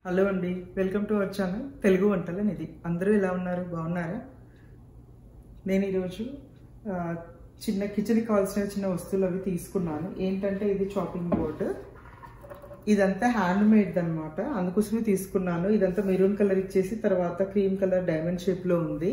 hello అండి welcome to our channel Telugu వంటల నిధి అందరూ ఎలా ఉన్నారు బాగున్నారా నేను ఈరోజు ఆ, చిన్న కిచెన్కి కావాల్సిన చిన్న వస్తువులు అవి తీసుకున్నాను ఏంటంటే ఇది చాపింగ్ బోర్డ్ ఇదంతా హ్యాండ్ మేడ్ అనమాట అందుకోసమే తీసుకున్నాను ఇదంతా మెరూన్ కలర్ ఇచ్చేసి తర్వాత క్రీమ్ కలర్ డైమండ్ షేప్లో ఉంది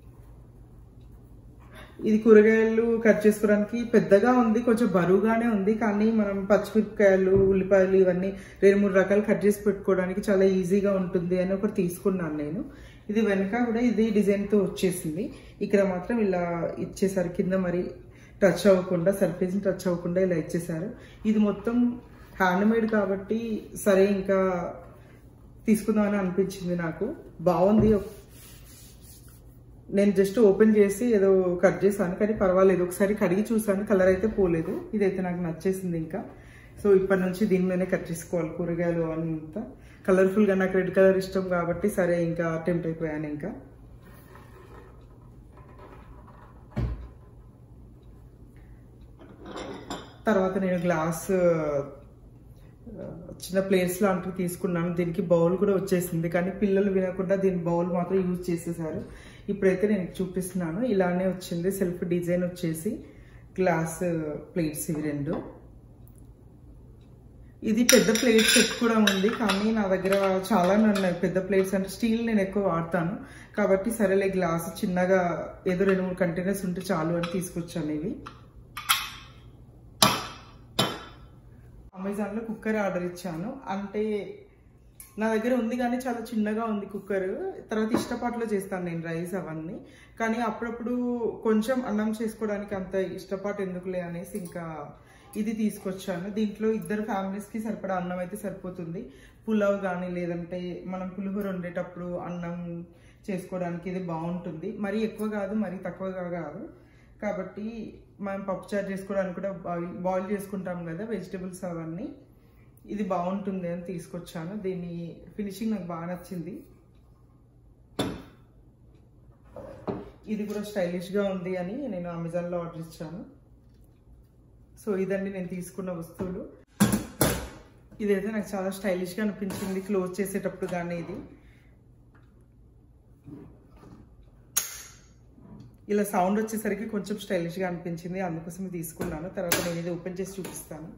ఇది కూరగాయలు కట్ చేసుకోవడానికి పెద్దగా ఉంది కొంచెం బరువుగానే ఉంది కానీ మనం పచ్చిమిరపకాయలు ఉల్లిపాయలు ఇవన్నీ రెండు మూడు రకాలు కట్ చేసి పెట్టుకోవడానికి చాలా ఈజీగా ఉంటుంది అని ఒకటి తీసుకున్నాను నేను ఇది వెనక కూడా ఇది డిజైన్తో వచ్చేసింది ఇక్కడ మాత్రం ఇలా ఇచ్చేసారు కింద మరి టచ్ అవ్వకుండా సర్ఫేస్ని టచ్ అవ్వకుండా ఇలా ఇచ్చేసారు ఇది మొత్తం హ్యాండ్ మేడ్ కాబట్టి సరే ఇంకా తీసుకుందామని అనిపించింది నాకు బాగుంది నేను జస్ట్ ఓపెన్ చేసి ఏదో కట్ చేశాను కానీ పర్వాలేదు ఒకసారి కడిగి చూసాను కలర్ అయితే పోలేదు ఇదైతే నాకు నచ్చేసింది ఇంకా సో ఇప్పటి నుంచి దీని మీదనే కట్ చేసుకోవాలి కూరగాయలు అంతా కలర్ఫుల్గా నాకు రెడ్ కలర్ ఇష్టం కాబట్టి సరే ఇంకా అటెంప్ట్ అయిపోయాను ఇంకా తర్వాత నేను గ్లాస్ చిన్న ప్లేట్స్ లాంటివి తీసుకున్నాను దీనికి బౌల్ కూడా వచ్చేసింది కానీ పిల్లలు వినకుండా దీని బౌల్ మాత్రం యూజ్ చేసేసారు ఇప్పుడైతే నేను చూపిస్తున్నాను ఇలానే వచ్చింది సెల్ఫ్ డిజైన్ వచ్చేసి గ్లాస్ ప్లేట్స్ ఇవి రెండు ఇది పెద్ద ప్లేట్ సెట్ కూడా ఉంది కానీ నా దగ్గర చాలా ఉన్నాయి పెద్ద ప్లేట్స్ అంటే స్టీల్ నేను ఎక్కువ వాడతాను కాబట్టి సరేలే గ్లాస్ చిన్నగా ఏదో రెండు మూడు కంటైనర్స్ ఉంటే చాలు అని తీసుకొచ్చాను ఇవి అమెజాన్లో కుక్కర్ ఆర్డర్ ఇచ్చాను అంటే నా దగ్గర ఉంది కానీ చాలా చిన్నగా ఉంది కుక్కర్ తర్వాత ఇష్టపాట్లో చేస్తాను నేను రైస్ అవన్నీ కానీ అప్పుడప్పుడు కొంచెం అన్నం చేసుకోవడానికి అంత ఇష్టపాటు ఎందుకులే అనేసి ఇంకా ఇది తీసుకొచ్చాను దీంట్లో ఇద్దరు ఫ్యామిలీస్కి సరిపడా అన్నం అయితే సరిపోతుంది పులావ్ కానీ లేదంటే మనం పులిహోర వండేటప్పుడు అన్నం చేసుకోవడానికి ఇది బాగుంటుంది మరీ ఎక్కువ కాదు మరీ తక్కువగా కాదు కాబట్టి మనం పప్పుచారు చేసుకోవడానికి కూడా బాయిల్ బాయిల్ చేసుకుంటాం కదా వెజిటబుల్స్ అవన్నీ ఇది బాగుంటుంది అని తీసుకొచ్చాను దీని ఫినిషింగ్ నాకు బాగా నచ్చింది ఇది కూడా స్టైలిష్గా ఉంది అని నేను అమెజాన్లో ఆర్డర్ ఇచ్చాను సో ఇదండి నేను తీసుకున్న వస్తువులు ఇదైతే నాకు చాలా స్టైలిష్గా అనిపించింది క్లోజ్ చేసేటప్పుడు కానీ ఇది ఇలా సౌండ్ వచ్చేసరికి కొంచెం స్టైలిష్గా అనిపించింది అందుకోసం తీసుకున్నాను తర్వాత నేను ఇది ఓపెన్ చేసి చూపిస్తాను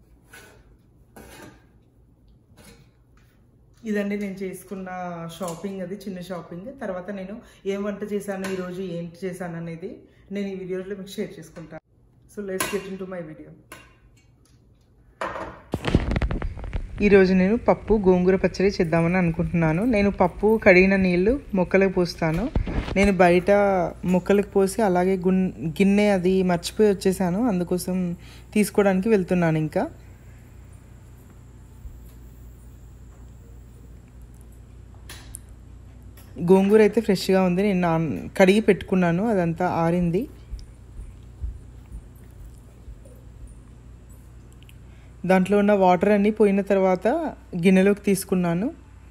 ఇదండి నేను చేసుకున్న షాపింగ్ అది చిన్న షాపింగ్ తర్వాత నేను ఏం వంట చేశాను ఈరోజు ఏంటి చేశాను అనేది నేను ఈ వీడియోలో మీకు షేర్ చేసుకుంటాను so let's get into my video ఈరోజు నేను పప్పు గోంగూర పచ్చడి చేద్దామని అనుకుంటున్నాను నేను పప్పు కడిగిన నీళ్ళు మొక్కలకు పోస్తాను నేను బయట మొక్కలకు పోసి అలాగే గున్ గిన్నె అది మర్చిపోయి వచ్చేసాను అందుకోసం తీసుకోవడానికి వెళ్తున్నాను ఇంకా గోంగూర అయితే ఫ్రెష్గా ఉంది నేను నాన్ కడిగి పెట్టుకున్నాను అదంతా ఆరింది దాంట్లో ఉన్న వాటర్ అన్నీ పోయిన తర్వాత గిన్నెలోకి తీసుకున్నాను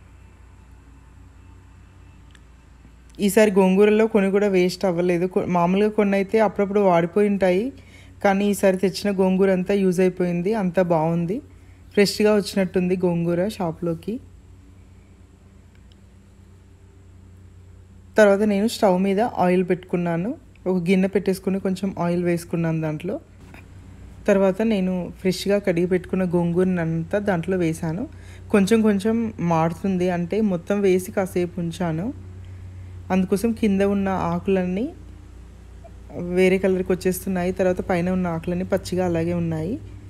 ఈసారి గోంగూరలో కొన్ని కూడా వేస్ట్ అవ్వలేదు కొ- మామూలుగా కొన్ని అయితే అప్పుడప్పుడు వాడిపోయి ఉంటాయి కానీ ఈసారి తెచ్చిన గోంగూర అంతా యూజ్ అయిపోయింది అంతా బాగుంది ఫ్రెష్గా వచ్చినట్టుంది గోంగూర షాప్లోకి తర్వాత నేను స్టవ్ మీద ఆయిల్ పెట్టుకున్నాను ఒక గిన్నె పెట్టేసుకుని కొంచెం ఆయిల్ వేసుకున్నాను దాంట్లో తర్వాత నేను ఫ్రెష్గా కడిగి పెట్టుకున్న గోంగూరని అంతా దాంట్లో వేసాను కొంచెం కొంచెం మాడుతుంది అంటే మొత్తం వేసి కాసేపు ఉంచాను అందుకోసం కింద ఉన్న ఆకులన్నీ వేరే కలర్కి వచ్చేస్తున్నాయి తర్వాత పైన ఉన్న ఆకులన్నీ పచ్చిగా అలాగే ఉన్నాయి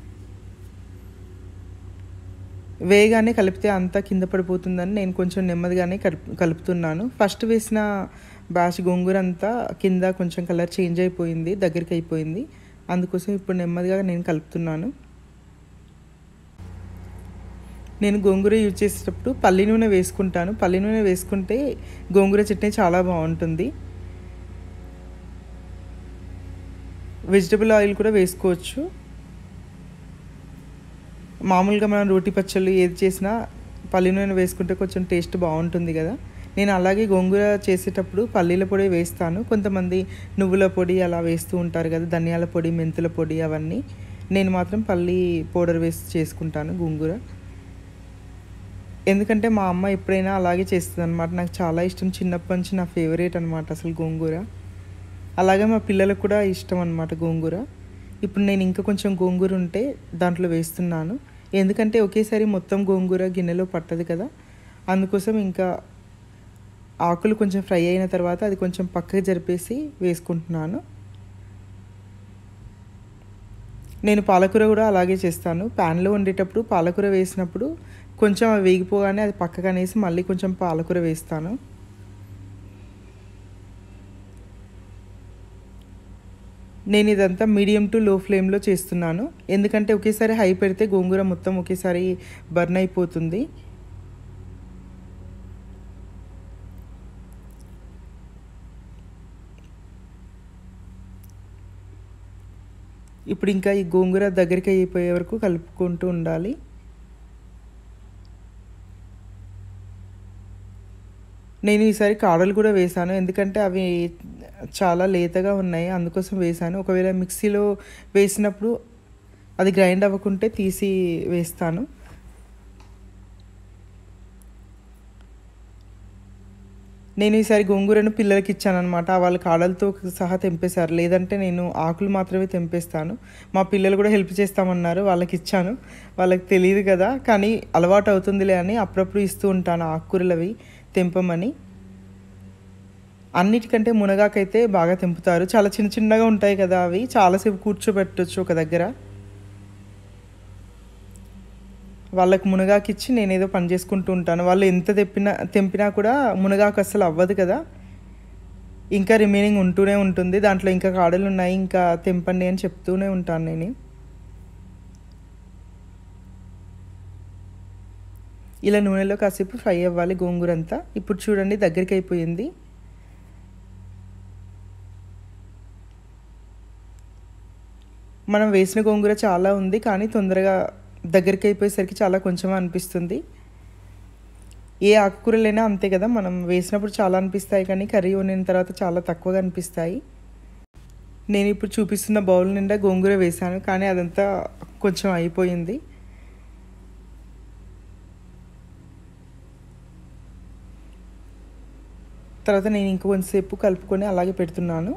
వేగానే కలిపితే అంతా కింద పడిపోతుందని నేను కొంచెం నెమ్మదిగానే కలుపు కలుపుతున్నాను ఫస్ట్ వేసిన బ్యాచ్ గోంగూర అంతా కింద కొంచెం కలర్ చేంజ్ అయిపోయింది దగ్గరికి అయిపోయింది అందుకోసం ఇప్పుడు నెమ్మదిగా నేను కలుపుతున్నాను నేను గోంగూర యూజ్ చేసేటప్పుడు పల్లి నూనె వేసుకుంటాను పల్లి నూనె వేసుకుంటే గోంగూర చట్నీ చాలా బాగుంటుంది వెజిటబుల్ ఆయిల్ కూడా వేసుకోవచ్చు మామూలుగా మనం రోటి పచ్చళ్ళు ఏది చేసినా పల్లి నూనె వేసుకుంటే కొంచెం టేస్ట్ బాగుంటుంది కదా నేను అలాగే గోంగూర చేసేటప్పుడు పల్లీల పొడి వేస్తాను కొంతమంది నువ్వుల పొడి అలా వేస్తూ ఉంటారు కదా ధనియాల పొడి మెంతుల పొడి అవన్నీ నేను మాత్రం పల్లి పౌడర్ వేసి చేసుకుంటాను గోంగూర ఎందుకంటే మా అమ్మ ఎప్పుడైనా అలాగే చేస్తుంది అనమాట నాకు చాలా ఇష్టం చిన్నప్పటి నుంచి నా ఫేవరెట్ అనమాట అసలు గోంగూర అలాగే మా పిల్లలకు కూడా ఇష్టం అనమాట గోంగూర ఇప్పుడు నేను ఇంకా కొంచెం గోంగూర ఉంటే దాంట్లో వేస్తున్నాను ఎందుకంటే ఒకేసారి మొత్తం గోంగూర గిన్నెలో పట్టదు కదా అందుకోసం ఇంకా ఆకులు కొంచెం ఫ్రై అయిన తర్వాత అది కొంచెం పక్కకి జరిపేసి వేసుకుంటున్నాను నేను పాలకూర కూడా అలాగే చేస్తాను ప్యాన్లో వండేటప్పుడు పాలకూర వేసినప్పుడు కొంచెం అవి వేగిపోగానే అది పక్కకు అనేసి మళ్ళీ కొంచెం పాలకూర వేస్తాను నేను ఇదంతా మీడియం టు లో ఫ్లేమ్లో చేస్తున్నాను ఎందుకంటే ఒకేసారి హై పెడితే గోంగూర మొత్తం ఒకేసారి బర్న్ అయిపోతుంది ఇప్పుడు ఇంకా ఈ గోంగూర దగ్గరికి అయిపోయే వరకు కలుపుకుంటూ ఉండాలి నేను ఈసారి కాడలు కూడా వేశాను ఎందుకంటే అవి చాలా లేతగా ఉన్నాయి అందుకోసం వేశాను ఒకవేళ మిక్సీలో వేసినప్పుడు అది గ్రైండ్ అవ్వకుంటే తీసి వేస్తాను నేను ఈసారి గోంగూరను పిల్లలకి ఇచ్చాను అనమాట వాళ్ళ కాడలతో సహా తెంపేశారు లేదంటే నేను ఆకులు మాత్రమే తెంపేస్తాను మా పిల్లలు కూడా హెల్ప్ చేస్తామన్నారు వాళ్ళకి ఇచ్చాను వాళ్ళకి తెలియదు కదా కానీ అలవాటు అవుతుందిలే అని అప్పుడప్పుడు ఇస్తూ ఉంటాను ఆకుకూరలు అవి తెంపమని అన్నిటికంటే మునగాకైతే బాగా తెంపుతారు చాలా చిన్న చిన్నగా ఉంటాయి కదా అవి చాలాసేపు కూర్చోబెట్టచ్చు ఒక దగ్గర వాళ్ళకి మునగాకు ఇచ్చి నేనేదో పని చేసుకుంటూ ఉంటాను వాళ్ళు ఎంత తెప్పినా తెంపినా కూడా మునగాకు అస్సలు అవ్వదు కదా ఇంకా రిమైనింగ్ ఉంటూనే ఉంటుంది దాంట్లో ఇంకా కాడలు ఉన్నాయి ఇంకా తెంపండి అని చెప్తూనే ఉంటాను నేను ఇలా నూనెలో కాసేపు ఫ్రై అవ్వాలి గోంగూర అంతా ఇప్పుడు చూడండి దగ్గరికి అయిపోయింది మనం వేసిన గోంగూర చాలా ఉంది కానీ తొందరగా దగ్గరికి అయిపోయేసరికి చాలా కొంచెం అనిపిస్తుంది ఏ ఆకుకూరలైనా అంతే కదా మనం వేసినప్పుడు చాలా అనిపిస్తాయి కానీ కర్రీ వండిన తర్వాత చాలా తక్కువగా అనిపిస్తాయి నేను ఇప్పుడు చూపిస్తున్న బౌల్ నిండా గోంగూర వేశాను కానీ అదంతా కొంచెం అయిపోయింది తర్వాత నేను ఇంక కొంతసేపు కలుపుకొని అలాగే పెడుతున్నాను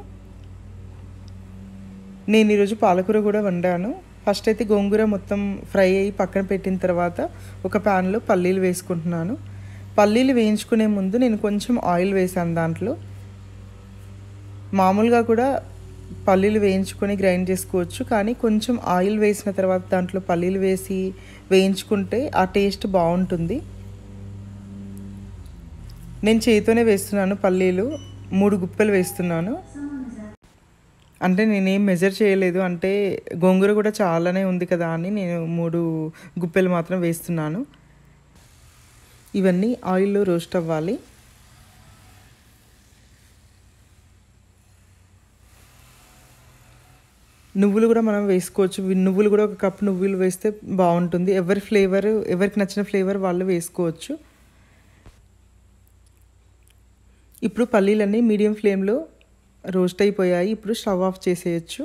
నేను ఈరోజు పాలకూర కూడా వండాను ఫస్ట్ అయితే గోంగూర మొత్తం ఫ్రై అయ్యి పక్కన పెట్టిన తర్వాత ఒక ప్యాన్లో పల్లీలు వేసుకుంటున్నాను పల్లీలు వేయించుకునే ముందు నేను కొంచెం ఆయిల్ వేసాను దాంట్లో మామూలుగా కూడా పల్లీలు వేయించుకొని గ్రైండ్ చేసుకోవచ్చు కానీ కొంచెం ఆయిల్ వేసిన తర్వాత దాంట్లో పల్లీలు వేసి వేయించుకుంటే ఆ టేస్ట్ బాగుంటుంది నేను చేతితోనే వేస్తున్నాను పల్లీలు మూడు గుప్పలు వేస్తున్నాను అంటే నేనేం మెజర్ చేయలేదు అంటే గోంగూర కూడా చాలానే ఉంది కదా అని నేను మూడు గుప్పెలు మాత్రం వేస్తున్నాను ఇవన్నీ ఆయిల్లో రోస్ట్ అవ్వాలి నువ్వులు కూడా మనం వేసుకోవచ్చు నువ్వులు కూడా ఒక కప్ నువ్వులు వేస్తే బాగుంటుంది ఎవరి ఫ్లేవర్ ఎవరికి నచ్చిన ఫ్లేవర్ వాళ్ళు వేసుకోవచ్చు ఇప్పుడు పల్లీలన్నీ మీడియం ఫ్లేమ్లో రోస్ట్ అయిపోయాయి ఇప్పుడు స్టవ్ ఆఫ్ చేసేయచ్చు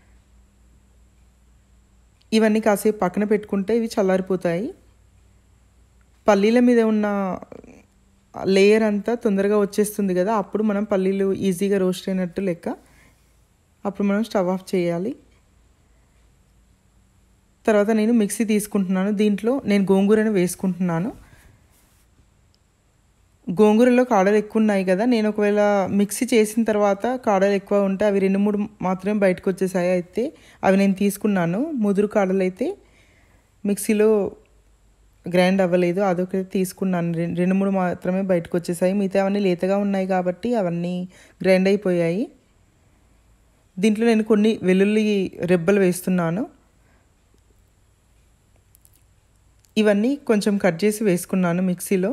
ఇవన్నీ కాసేపు పక్కన పెట్టుకుంటే ఇవి చల్లారిపోతాయి పల్లీల మీద ఉన్న లేయర్ అంతా తొందరగా వచ్చేస్తుంది కదా అప్పుడు మనం పల్లీలు ఈజీగా రోస్ట్ అయినట్టు లెక్క అప్పుడు మనం స్టవ్ ఆఫ్ చేయాలి తర్వాత నేను మిక్సీ తీసుకుంటున్నాను దీంట్లో నేను గోంగూరను వేసుకుంటున్నాను గోంగూరలో కాడలు ఎక్కువ ఉన్నాయి కదా నేను ఒకవేళ మిక్సీ చేసిన తర్వాత కాడలు ఎక్కువ ఉంటే అవి రెండు మూడు మాత్రమే బయటకు వచ్చేసాయి అయితే అవి నేను తీసుకున్నాను ముదురు కాడలు అయితే మిక్సీలో గ్రైండ్ అవ్వలేదు అదొకటి తీసుకున్నాను రెండు మూడు మాత్రమే బయటకు వచ్చేసాయి మిగతా అవన్నీ లేతగా ఉన్నాయి కాబట్టి అవన్నీ గ్రైండ్ అయిపోయాయి దీంట్లో నేను కొన్ని వెల్లుల్లి రెబ్బలు వేస్తున్నాను ఇవన్నీ కొంచెం కట్ చేసి వేసుకున్నాను మిక్సీలో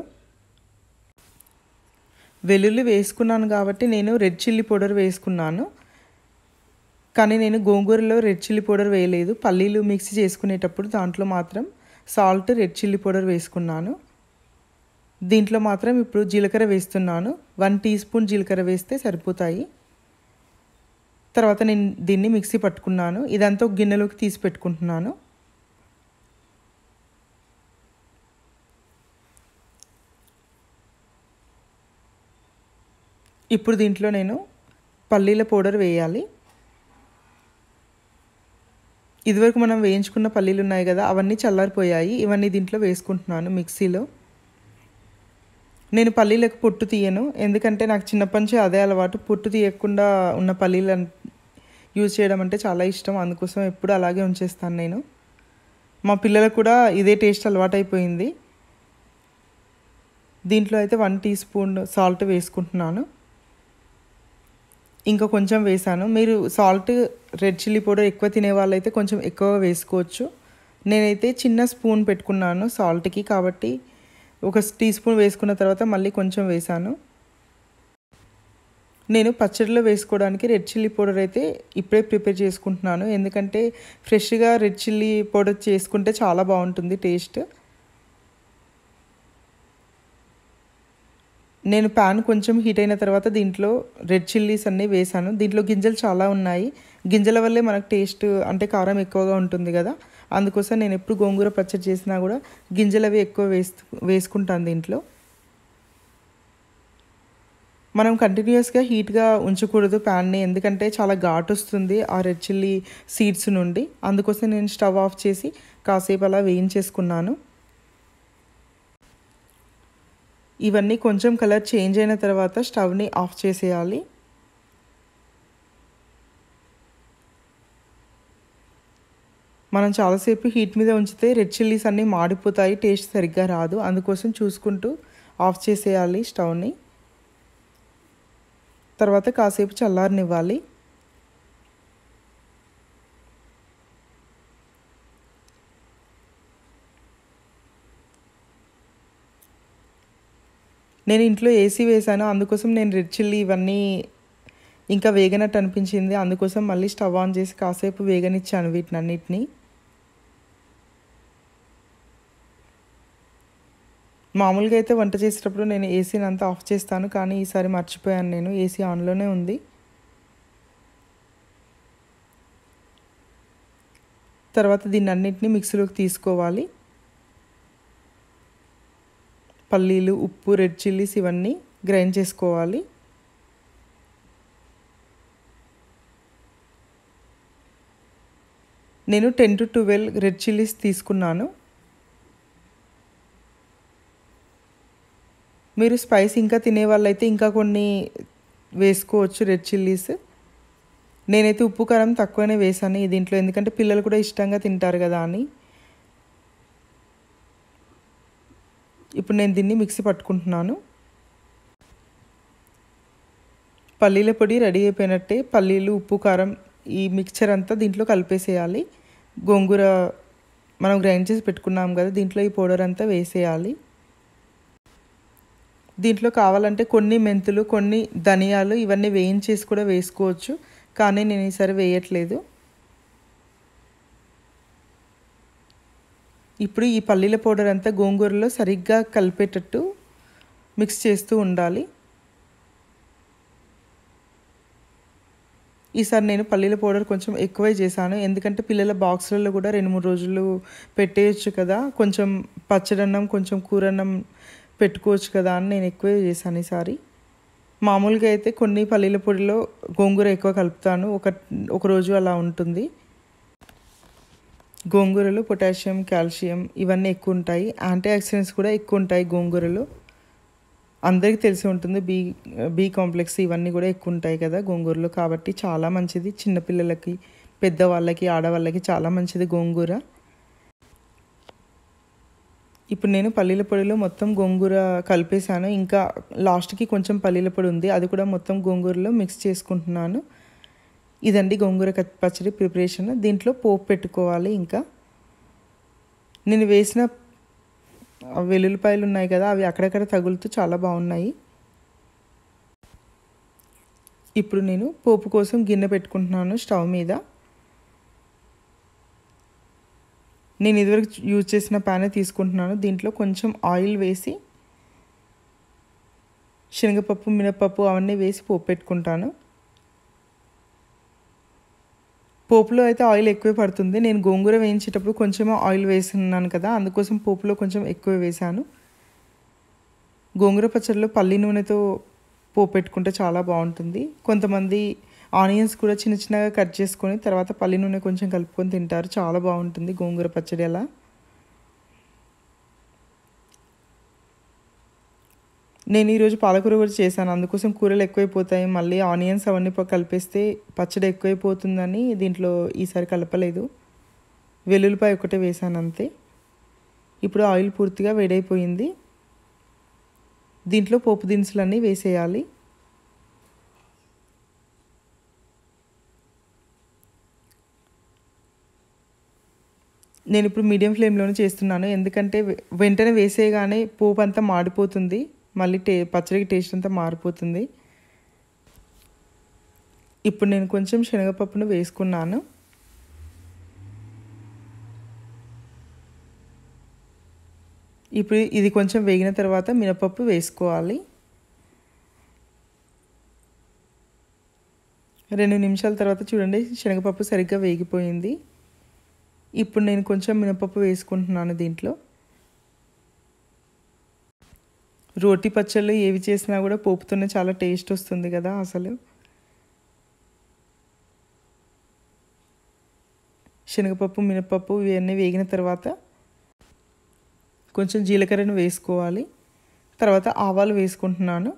వెల్లుల్లి వేసుకున్నాను కాబట్టి నేను రెడ్ చిల్లీ పౌడర్ వేసుకున్నాను కానీ నేను గోంగూరలో రెడ్ చిల్లీ పౌడర్ వేయలేదు పల్లీలు మిక్సీ చేసుకునేటప్పుడు దాంట్లో మాత్రం సాల్ట్ రెడ్ చిల్లీ పౌడర్ వేసుకున్నాను దీంట్లో మాత్రం ఇప్పుడు జీలకర్ర వేస్తున్నాను వన్ టీ స్పూన్ జీలకర్ర వేస్తే సరిపోతాయి తర్వాత నేను దీన్ని మిక్సీ పట్టుకున్నాను ఇదంతా ఒక గిన్నెలోకి తీసి పెట్టుకుంటున్నాను ఇప్పుడు దీంట్లో నేను పల్లీల పౌడర్ వేయాలి ఇదివరకు మనం వేయించుకున్న పల్లీలు ఉన్నాయి కదా అవన్నీ చల్లారిపోయాయి ఇవన్నీ దీంట్లో వేసుకుంటున్నాను మిక్సీలో నేను పల్లీలకు పొట్టు తీయను ఎందుకంటే నాకు చిన్నప్పటి నుంచి అదే అలవాటు పొట్టు తీయకుండా ఉన్న పల్లీలు యూజ్ చేయడం అంటే చాలా ఇష్టం అందుకోసం ఎప్పుడు అలాగే ఉంచేస్తాను నేను మా పిల్లలకు కూడా ఇదే టేస్ట్ అలవాటైపోయింది దీంట్లో అయితే వన్ టీ స్పూన్ సాల్ట్ వేసుకుంటున్నాను ఇంకా కొంచెం వేసాను మీరు సాల్ట్ రెడ్ చిల్లీ పౌడర్ ఎక్కువ తినే వాళ్ళైతే కొంచెం ఎక్కువ వేసుకోవచ్చు నేనైతే చిన్న స్పూన్ పెట్టుకున్నాను సాల్ట్కి కాబట్టి ఒక టీ స్పూన్ వేసుకున్న తర్వాత మళ్ళీ కొంచెం వేసాను నేను పచ్చడిలో వేసుకోవడానికి రెడ్ చిల్లీ పౌడర్ అయితే ఇప్పుడే ప్రిపేర్ చేసుకుంటున్నాను ఎందుకంటే ఫ్రెష్గా రెడ్ చిల్లీ పౌడర్ చేసుకుంటే చాలా బాగుంటుంది టేస్ట్ నేను ప్యాన్ కొంచెం హీట్ అయిన తర్వాత దీంట్లో రెడ్ చిల్లీస్ అన్నీ వేసాను దీంట్లో గింజలు చాలా ఉన్నాయి గింజల వల్లే మనకు టేస్ట్ అంటే కారం ఎక్కువగా ఉంటుంది కదా అందుకోసం నేను ఎప్పుడు గోంగూర పచ్చడి చేసినా కూడా గింజలు అవి ఎక్కువ వేస్తూ వేసుకుంటాను దీంట్లో మనం కంటిన్యూస్గా హీట్గా ఉంచకూడదు ప్యాన్ని ఎందుకంటే చాలా ఘాట్ వస్తుంది ఆ రెడ్ చిల్లీ సీడ్స్ నుండి అందుకోసం నేను స్టవ్ ఆఫ్ చేసి కాసేపు అలా వేయించేసుకున్నాను ఇవన్నీ కొంచెం కలర్ చేంజ్ అయిన తర్వాత స్టవ్ని ఆఫ్ చేసేయాలి మనం చాలాసేపు హీట్ మీద ఉంచితే రెడ్ చిల్లీస్ అన్నీ మాడిపోతాయి టేస్ట్ సరిగ్గా రాదు అందుకోసం చూసుకుంటూ ఆఫ్ చేసేయాలి స్టవ్ని తర్వాత కాసేపు చల్లారనివ్వాలి నేను ఇంట్లో ఏసీ వేసాను అందుకోసం నేను రెడ్ చిల్లీ ఇవన్నీ ఇంకా వేగనట్టు అనిపించింది అందుకోసం మళ్ళీ స్టవ్ ఆన్ చేసి కాసేపు వేగనిచ్చాను వీటిని అన్నిటినీ మామూలుగా అయితే వంట చేసేటప్పుడు నేను ఏసీని అంతా ఆఫ్ చేస్తాను కానీ ఈసారి మర్చిపోయాను నేను ఏసీ ఆన్లోనే ఉంది తర్వాత దీన్ని అన్నిటినీ మిక్సీలోకి తీసుకోవాలి పల్లీలు ఉప్పు రెడ్ చిల్లీస్ ఇవన్నీ గ్రైండ్ చేసుకోవాలి నేను ten to twelve red chillies తీసుకున్నాను మీరు స్పైస్ ఇంకా తినే వాళ్ళైతే ఇంకా కొన్ని వేసుకోవచ్చు రెడ్ చిల్లీస్ నేనైతే ఉప్పు కారం తక్కువనే వేసాను ఈ దీంట్లో ఎందుకంటే పిల్లలు కూడా ఇష్టంగా తింటారు కదా అని ఇప్పుడు నేను దీన్ని మిక్సీ పట్టుకుంటున్నాను పల్లీల పొడి రెడీ అయిపోయినట్టే పల్లీలు ఉప్పు కారం ఈ మిక్చర్ అంతా దీంట్లో కలిపేసేయాలి గోంగూర మనం గ్రైండ్ చేసి పెట్టుకున్నాం కదా దీంట్లో ఈ పౌడర్ అంతా వేసేయాలి దీంట్లో కావాలంటే కొన్ని మెంతులు కొన్ని ధనియాలు ఇవన్నీ వేయించేసి కూడా వేసుకోవచ్చు కానీ నేను ఈసారి వేయట్లేదు ఇప్పుడు ఈ పల్లీల పౌడర్ అంతా గోంగూరలో సరిగ్గా కలిపేటట్టు మిక్స్ చేస్తూ ఉండాలి ఈసారి నేను పల్లీల పౌడర్ కొంచెం ఎక్కువే చేశాను ఎందుకంటే పిల్లల బాక్సులలో కూడా రెండు మూడు రోజులు పెట్టేయచ్చు కదా కొంచెం పచ్చడన్నం కొంచెం కూరన్నం పెట్టుకోవచ్చు కదా అని నేను ఎక్కువే చేశాను ఈసారి మామూలుగా అయితే కొన్ని పల్లీల పొడిలో గోంగూర ఎక్కువ కలుపుతాను ఒక ఒక రోజు అలా ఉంటుంది గోంగూరలో పొటాషియం కాల్షియం ఇవన్నీ ఎక్కువ ఉంటాయి యాంటీ ఆక్సిడెంట్స్ కూడా ఎక్కువ ఉంటాయి గోంగూరలో అందరికీ తెలిసి ఉంటుంది బీ బీ కాంప్లెక్స్ ఇవన్నీ కూడా ఎక్కువ ఉంటాయి కదా గోంగూరలో కాబట్టి చాలా మంచిది చిన్నపిల్లలకి పెద్దవాళ్ళకి ఆడవాళ్ళకి చాలా మంచిది గోంగూర ఇప్పుడు నేను పల్లీల పొడిలో మొత్తం గోంగూర కలిపేశాను ఇంకా లాస్ట్కి కొంచెం పల్లీల పొడి ఉంది అది కూడా మొత్తం గోంగూరలో మిక్స్ చేసుకుంటున్నాను ఇదండి గోంగూర పచ్చడి ప్రిపరేషన్ దీంట్లో పోపు పెట్టుకోవాలి ఇంకా నేను వేసిన వెల్లుల్లిపాయలు ఉన్నాయి కదా అవి అక్కడక్కడ తగులుతూ చాలా బాగున్నాయి ఇప్పుడు నేను పోపు కోసం గిన్నె పెట్టుకుంటున్నాను స్టవ్ మీద నేను ఇదివరకు యూజ్ చేసిన ప్యానే తీసుకుంటున్నాను దీంట్లో కొంచెం ఆయిల్ వేసి శనగపప్పు మినపప్పు అవన్నీ వేసి పోపు పెట్టుకుంటాను పోపులో అయితే ఆయిల్ ఎక్కువే పడుతుంది నేను గోంగూర వేయించేటప్పుడు కొంచెం ఆయిల్ వేస్తున్నాను కదా అందుకోసం పోపులో కొంచెం ఎక్కువ వేసాను గోంగూర పచ్చడిలో పల్లి నూనెతో పోపు పెట్టుకుంటే చాలా బాగుంటుంది కొంతమంది ఆనియన్స్ కూడా చిన్న చిన్నగా కట్ చేసుకొని తర్వాత పల్లి నూనె కొంచెం కలుపుకొని తింటారు చాలా బాగుంటుంది గోంగూర పచ్చడి అలా నేను ఈరోజు పాలకూర కూడా చేశాను అందుకోసం కూరలు ఎక్కువైపోతాయి మళ్ళీ ఆనియన్స్ అవన్నీ కలిపేస్తే పచ్చడి ఎక్కువైపోతుందని దీంట్లో ఈసారి కలపలేదు వెల్లుల్లిపాయ ఒకటే వేసాను అంతే ఇప్పుడు ఆయిల్ పూర్తిగా వేడైపోయింది దీంట్లో పోపు దినుసులన్నీ వేసేయాలి నేను ఇప్పుడు మీడియం ఫ్లేమ్లోనే చేస్తున్నాను ఎందుకంటే వెంటనే వేసేయగానే పోపు అంతా మాడిపోతుంది మళ్ళీ టే పచ్చడికి టేస్ట్ అంతా మారిపోతుంది ఇప్పుడు నేను కొంచెం శనగపప్పును వేసుకున్నాను ఇప్పుడు ఇది కొంచెం వేగిన తర్వాత మినపప్పు వేసుకోవాలి రెండు నిమిషాల తర్వాత చూడండి శనగపప్పు సరిగ్గా వేగిపోయింది ఇప్పుడు నేను కొంచెం మినపప్పు వేసుకుంటున్నాను దీంట్లో రోటి పచ్చళ్ళు ఏవి చేసినా కూడా పోపుతోనే చాలా టేస్ట్ వస్తుంది కదా అసలు శనగపప్పు మినపప్పు ఇవన్నీ వేగిన తర్వాత కొంచెం జీలకర్రను వేసుకోవాలి తర్వాత ఆవాలు వేసుకుంటున్నాను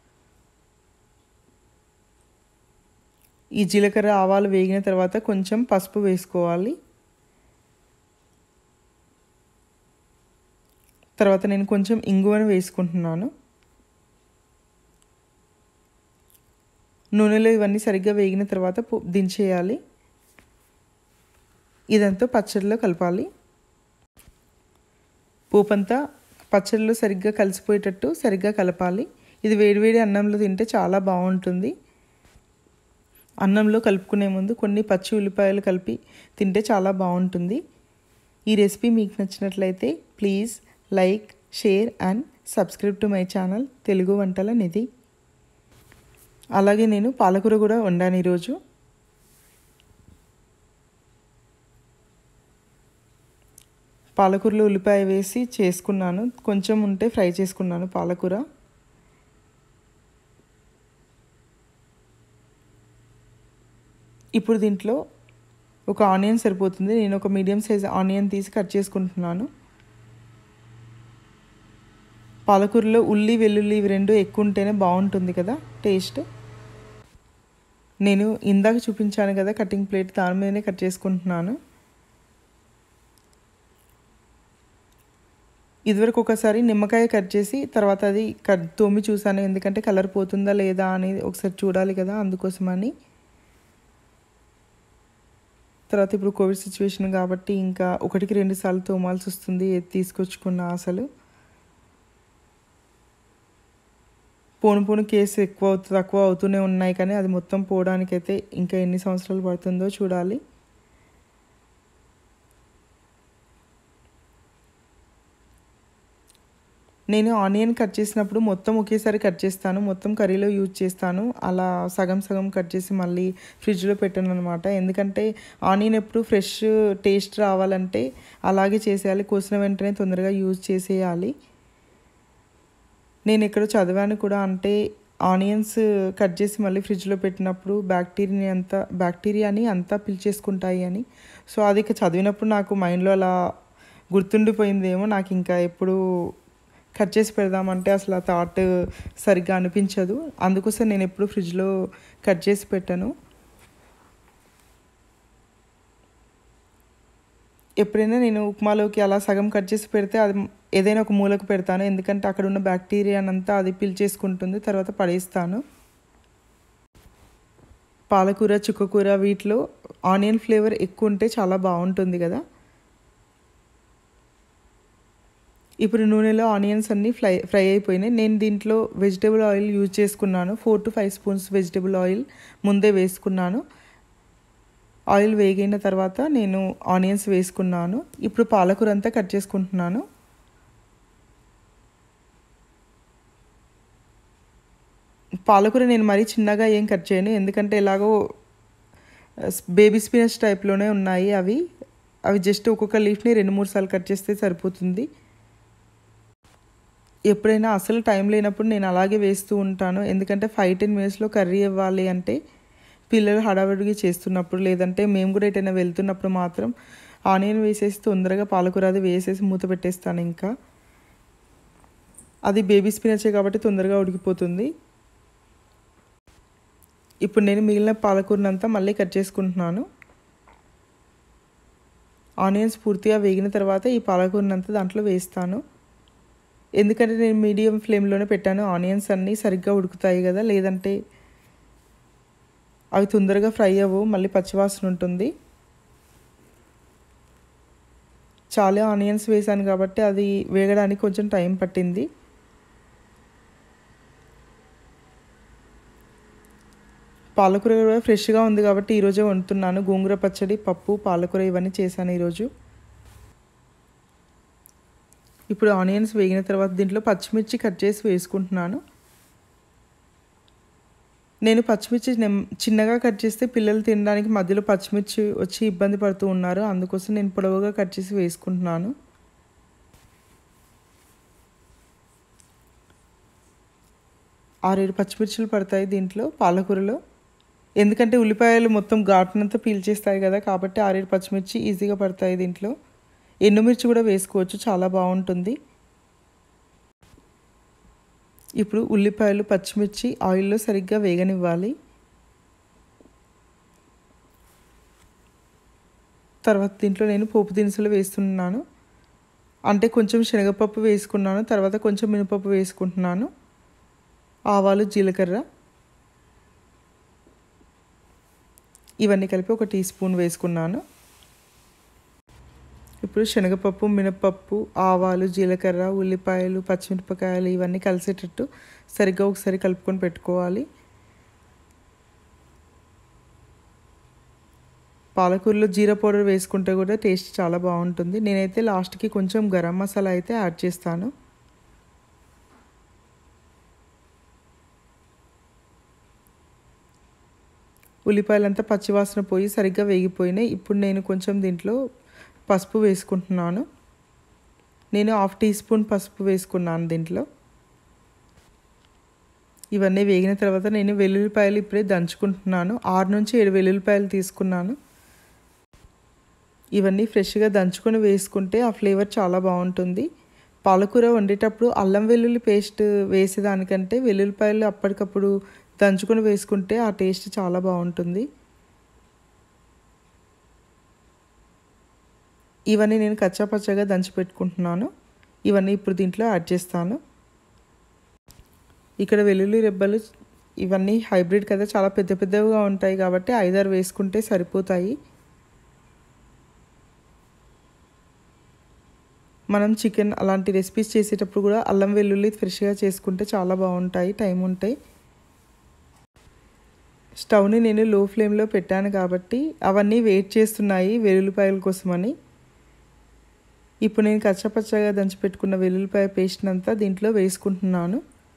ఈ జీలకర్ర ఆవాలు వేగిన తర్వాత కొంచెం పసుపు వేసుకోవాలి తర్వాత నేను కొంచెం ఇంగువను వేసుకుంటున్నాను నూనెలో ఇవన్నీ సరిగ్గా వేగిన తర్వాత దించేయాలి ఇదంతా పచ్చడిలో కలపాలి పోపంతా పచ్చడిలో సరిగ్గా కలిసిపోయేటట్టు సరిగ్గా కలపాలి ఇది వేడివేడి అన్నంలో తింటే చాలా బాగుంటుంది అన్నంలో కలుపుకునే ముందు కొన్ని పచ్చి ఉల్లిపాయలు కలిపి తింటే చాలా బాగుంటుంది ఈ రెసిపీ మీకు నచ్చినట్లయితే please like share and subscribe to my channel Telugu వంటల నిధి అలాగే నేను పాలకూర కూడా వండాను ఈరోజు పాలకూరలో ఉల్లిపాయ వేసి చేసుకున్నాను కొంచెం ఉంటే ఫ్రై చేసుకున్నాను పాలకూర ఇప్పుడు దీంట్లో ఒక ఆనియన్ సరిపోతుంది నేను ఒక మీడియం సైజ్ ఆనియన్ తీసి కట్ చేసుకుంటున్నాను పాలకూరలో ఉల్లి వెల్లుల్లి ఇవి రెండు ఎక్కువ ఉంటేనే బాగుంటుంది కదా టేస్ట్ నేను ఇందాక చూపించాను కదా కటింగ్ ప్లేట్ దాని మీదనే కట్ చేసుకుంటున్నాను ఇదివరకు ఒకసారి నిమ్మకాయ కట్ చేసి తర్వాత అది కట్ తోమి చూసాను ఎందుకంటే కలర్ పోతుందా లేదా అని ఒకసారి చూడాలి కదా అందుకోసమని తర్వాత ఇప్పుడు కోవిడ్ సిచ్యువేషన్ కాబట్టి ఇంకా ఒకటికి రెండు సార్లు తోమాల్సి వస్తుంది ఏది తీసుకొచ్చుకున్నా అసలు పోను పోను కేసు ఎక్కువ అవుతుంది తక్కువ అవుతూనే ఉన్నాయి కానీ అది మొత్తం పోవడానికైతే ఇంకా ఎన్ని సంవత్సరాలు పడుతుందో చూడాలి నేను ఆనియన్ కట్ చేసినప్పుడు మొత్తం ఒకేసారి కట్ చేస్తాను మొత్తం కర్రీలో యూజ్ చేస్తాను అలా సగం సగం కట్ చేసి మళ్ళీ ఫ్రిడ్జ్లో పెట్టాను అనమాట ఎందుకంటే ఆనియన్ ఎప్పుడు ఫ్రెష్ టేస్ట్ రావాలంటే అలాగే చేసేయాలి కోసిన వెంటనే తొందరగా యూజ్ చేసేయాలి నేను ఎక్కడో చదివాను కూడా అంటే ఆనియన్స్ కట్ చేసి మళ్ళీ ఫ్రిడ్జ్లో పెట్టినప్పుడు బ్యాక్టీరియాని అంతా బ్యాక్టీరియాని అంతా పిలిచేసుకుంటాయి అని సో అది చదివినప్పుడు నాకు మైండ్లో అలా గుర్తుండిపోయిందేమో నాకు ఇంకా ఎప్పుడు కట్ చేసి పెడదామంటే అసలు ఆ థాట్ సరిగ్గా అనిపించదు అందుకోసం నేను ఎప్పుడు ఫ్రిడ్జ్లో కట్ చేసి పెట్టాను ఎప్పుడైనా నేను ఉప్మాలోకి అలా సగం కట్ చేసి పెడితే అది ఏదైనా ఒక మూలకు పెడతాను ఎందుకంటే అక్కడ ఉన్న బ్యాక్టీరియానంతా అది పిలిచేసుకుంటుంది తర్వాత పడేస్తాను పాలకూర చుక్కకూర వీటిలో ఆనియన్ ఫ్లేవర్ ఎక్కువ ఉంటే చాలా బాగుంటుంది కదా ఇప్పుడు నూనెలో ఆనియన్స్ అన్నీ ఫ్రై ఫ్రై అయిపోయినాయి నేను దీంట్లో వెజిటేబుల్ ఆయిల్ యూజ్ చేసుకున్నాను four to five spoons vegetable oil ముందే వేసుకున్నాను ఆయిల్ వేగిన తర్వాత నేను ఆనియన్స్ వేసుకున్నాను ఇప్పుడు పాలకూర అంతా కట్ చేసుకుంటున్నాను పాలకూర నేను మరీ చిన్నగా ఏం కట్ చేయను ఎందుకంటే ఎలాగో బేబీ స్పినచ్ టైప్లోనే ఉన్నాయి అవి అవి జస్ట్ ఒక్కొక్క లీఫ్ని రెండు మూడు సార్లు కట్ చేస్తే సరిపోతుంది ఎప్పుడైనా అసలు టైం లేనప్పుడు నేను అలాగే వేస్తూ ఉంటాను ఎందుకంటే ఫైవ్ టెన్ మినిట్స్లో కర్రీ ఇవ్వాలి అంటే పిల్లలు హడావిడిగా చేస్తున్నప్పుడు లేదంటే మేము కూడా ఎటైనా వెళ్తున్నప్పుడు మాత్రం ఆనియన్ వేసేసి తొందరగా పాలకూర అది వేసేసి మూత పెట్టేస్తాను ఇంకా అది బేబీ స్పినచే కాబట్టి తొందరగా ఉడికిపోతుంది ఇప్పుడు నేను మిగిలిన పాలకూరనంతా మళ్ళీ కట్ చేసుకుంటున్నాను ఆనియన్స్ పూర్తిగా వేగిన తర్వాత ఈ పాలకూరనంతా దాంట్లో వేస్తాను ఎందుకంటే నేను మీడియం ఫ్లేమ్లోనే పెట్టాను ఆనియన్స్ అన్నీ సరిగ్గా ఉడుకుతాయి కదా లేదంటే అవి తొందరగా ఫ్రై అవ్వవు మళ్ళీ పచ్చివాసన ఉంటుంది చాలా ఆనియన్స్ వేసాను కాబట్టి అది వేగడానికి కొంచెం టైం పట్టింది పాలకూర కూడా ఫ్రెష్గా ఉంది కాబట్టి ఈరోజే వండుతున్నాను గోంగూర పచ్చడి పప్పు పాలకూర ఇవన్నీ చేశాను ఈరోజు ఇప్పుడు ఆనియన్స్ వేగిన తర్వాత దీంట్లో పచ్చిమిర్చి కట్ చేసి వేసుకుంటున్నాను నేను పచ్చిమిర్చి చిన్నగా కట్ చేస్తే పిల్లలు తినడానికి మధ్యలో పచ్చిమిర్చి వచ్చి ఇబ్బంది పడుతూ ఉన్నారు అందుకోసం నేను పొడవుగా కట్ చేసి వేసుకుంటున్నాను ఆరేడు పచ్చిమిర్చిలు పడతాయి దీంట్లో పాలకూరలో ఎందుకంటే ఉల్లిపాయలు మొత్తం ఘాటునంతా పీల్చేస్తాయి కదా కాబట్టి ఆరేడు పచ్చిమిర్చి ఈజీగా పడతాయి దీంట్లో ఎండుమిర్చి కూడా వేసుకోవచ్చు చాలా బాగుంటుంది ఇప్పుడు ఉల్లిపాయలు పచ్చిమిర్చి ఆయిల్లో సరిగ్గా వేగనివ్వాలి తర్వాత దీంట్లో నేను పోపు దినుసులు వేస్తున్నాను అంటే కొంచెం శనగపప్పు వేసుకున్నాను తర్వాత కొంచెం మినపప్పు వేసుకుంటున్నాను ఆవాలు జీలకర్ర ఇవన్నీ కలిపి ఒక టీ స్పూన్ వేసుకున్నాను ఇప్పుడు శనగపప్పు మినపప్పు ఆవాలు జీలకర్ర ఉల్లిపాయలు పచ్చిమిరపకాయలు ఇవన్నీ కలిసేటట్టు సరిగ్గా ఒకసారి కలుపుకొని పెట్టుకోవాలి పాలకూరలో జీరా పౌడర్ వేసుకుంటే కూడా టేస్ట్ చాలా బాగుంటుంది నేనైతే లాస్ట్కి కొంచెం గరం మసాలా అయితే యాడ్ చేస్తాను ఉల్లిపాయలంతా పచ్చివాసన పోయి సరిగ్గా వేగిపోయినాయి ఇప్పుడు నేను కొంచెం దీంట్లో పసుపు వేసుకుంటున్నాను నేను హాఫ్ టీ స్పూన్ పసుపు వేసుకున్నాను దీంట్లో ఇవన్నీ వేగిన తర్వాత నేను వెల్లుల్లిపాయలు ఇప్పుడే దంచుకుంటున్నాను ఆరు నుంచి ఏడు వెల్లుల్లిపాయలు తీసుకున్నాను ఇవన్నీ ఫ్రెష్గా దంచుకొని వేసుకుంటే ఆ ఫ్లేవర్ చాలా బాగుంటుంది పాలకూర వండేటప్పుడు అల్లం వెల్లుల్లి పేస్ట్ వేసేదానికంటే వెల్లుల్లిపాయలు అప్పటికప్పుడు దంచుకొని వేసుకుంటే ఆ టేస్ట్ చాలా బాగుంటుంది ఇవన్నీ నేను కచ్చాపచ్చగా దంచి పెట్టుకుంటున్నాను ఇవన్నీ ఇప్పుడు దీంట్లో యాడ్ చేస్తాను ఇక్కడ వెల్లుల్లి రెబ్బలు ఇవన్నీ హైబ్రిడ్ కదా చాలా పెద్ద పెద్దవిగా ఉంటాయి కాబట్టి ఐదారు వేసుకుంటే సరిపోతాయి మనం చికెన్ అలాంటి రెసిపీస్ చేసేటప్పుడు కూడా అల్లం వెల్లుల్లి ఫ్రెష్గా చేసుకుంటే చాలా బాగుంటాయి టైం ఉంటాయి స్టవ్ని నేను లో ఫ్లేమ్లో పెట్టాను కాబట్టి అవన్నీ వెయిట్ చేస్తున్నాయి వెల్లుల్లిపాయల కోసమని ఇప్పుడు నేను కచ్చపచ్చగా దంచి పెట్టుకున్న వెల్లుల్లిపాయ పేస్ట్ అంతా దీంట్లో వేసుకుంటున్నాను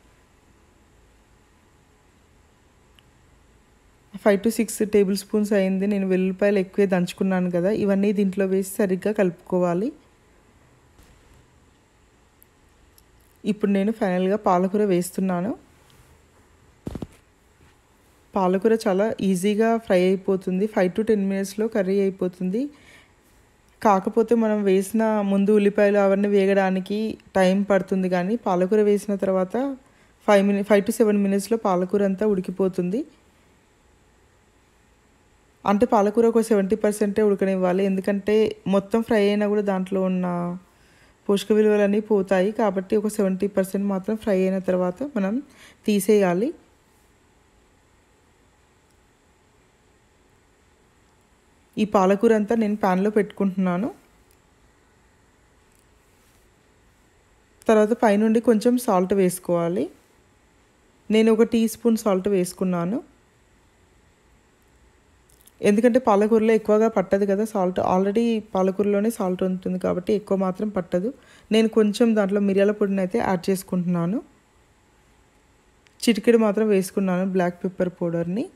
five to six tablespoons అయింది నేను వెల్లుల్లిపాయలు ఎక్కువే దంచుకున్నాను కదా ఇవన్నీ దీంట్లో వేసి సరిగ్గా కలుపుకోవాలి ఇప్పుడు నేను ఫైనల్గా పాలకూర వేస్తున్నాను పాలకూర చాలా ఈజీగా ఫ్రై అయిపోతుంది ఫైవ్ టు టెన్ మినిట్స్లో కర్రీ అయిపోతుంది కాకపోతే మనం వేసిన ముందు ఉల్లిపాయలు అవన్నీ వేగడానికి టైం పడుతుంది కానీ పాలకూర వేసిన తర్వాత five minute five to seven మినిట్స్లో పాలకూర అంతా ఉడికిపోతుంది అంటే పాలకూర ఒక సెవెంటీ పర్సెంటే ఉడకనివ్వాలి ఎందుకంటే మొత్తం ఫ్రై అయినా కూడా దాంట్లో ఉన్న పోషక విలువలన్నీ పోతాయి కాబట్టి ఒక సెవెంటీ పర్సెంట్ మాత్రం ఫ్రై అయిన తర్వాత మనం తీసేయాలి ఈ పాలకూర అంతా నేను ప్యాన్లో పెట్టుకుంటున్నాను తర్వాత పైనుండి కొంచెం సాల్ట్ వేసుకోవాలి నేను ఒక టీ స్పూన్ సాల్ట్ వేసుకున్నాను ఎందుకంటే పాలకూరలో ఎక్కువగా పట్టదు కదా సాల్ట్ ఆల్రెడీ పాలకూరలోనే సాల్ట్ ఉంటుంది కాబట్టి ఎక్కువ మాత్రం పట్టదు నేను కొంచెం దాంట్లో మిరియాల పొడిని అయితే యాడ్ చేసుకుంటున్నాను చిటికెడు మాత్రం వేసుకున్నాను బ్లాక్ పెప్పర్ పౌడర్ని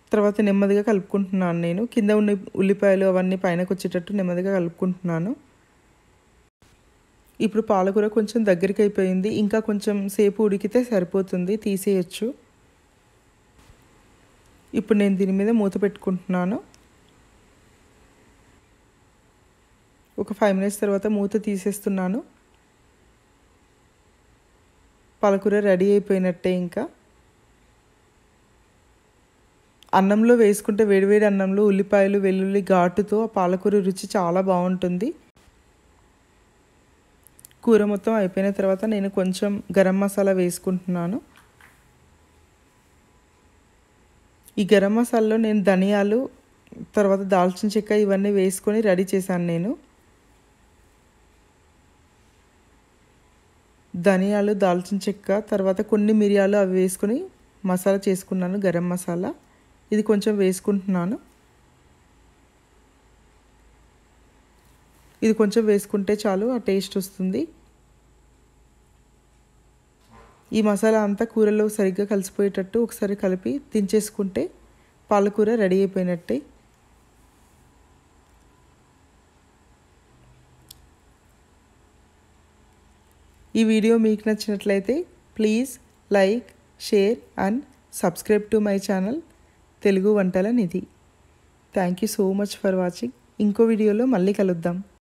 తర్వాత నెమ్మదిగా కలుపుకుంటున్నాను నేను కింద ఉన్న ఉల్లిపాయలు అవన్నీ పైనకు వచ్చేటట్టు నెమ్మదిగా కలుపుకుంటున్నాను ఇప్పుడు పాలకూర కొంచెం దగ్గరికి అయిపోయింది ఇంకా కొంచెం సేపు ఉడికితే సరిపోతుంది తీసేయచ్చు ఇప్పుడు నేను దీని మీద మూత పెట్టుకుంటున్నాను ఒక ఫైవ్ మినిట్స్ తర్వాత మూత తీసేస్తున్నాను పాలకూర రెడీ అయిపోయినట్టే ఇంకా అన్నంలో వేసుకుంటే వేడివేడి అన్నంలో ఉల్లిపాయలు వెల్లుల్లి ఘాటుతో ఆ పాలకూర రుచి చాలా బాగుంటుంది కూర మొత్తం అయిపోయిన తర్వాత నేను కొంచెం గరం మసాలా వేసుకుంటున్నాను ఈ గరం మసాలాలో నేను ధనియాలు తర్వాత దాల్చిన చెక్క ఇవన్నీ వేసుకొని రెడీ చేశాను నేను ధనియాలు దాల్చిన చెక్క తర్వాత కొన్ని మిరియాలు అవి వేసుకొని మసాలా చేసుకున్నాను గరం మసాలా ఇది కొంచెం వేసుకుంటున్నాను ఇది కొంచెం వేసుకుంటే చాలు ఆ టేస్ట్ వస్తుంది ఈ మసాలా అంతా కూరలో సరిగ్గా కలిసిపోయేటట్టు ఒకసారి కలిపి దించేసుకుంటే పాలకూర రెడీ అయిపోయినట్టే ఈ వీడియో మీకు నచ్చినట్లయితే please like share and subscribe to my channel Telugu వంటల నిధి thank you so much for watching ఇంకో వీడియోలో మళ్ళీ కలుద్దాం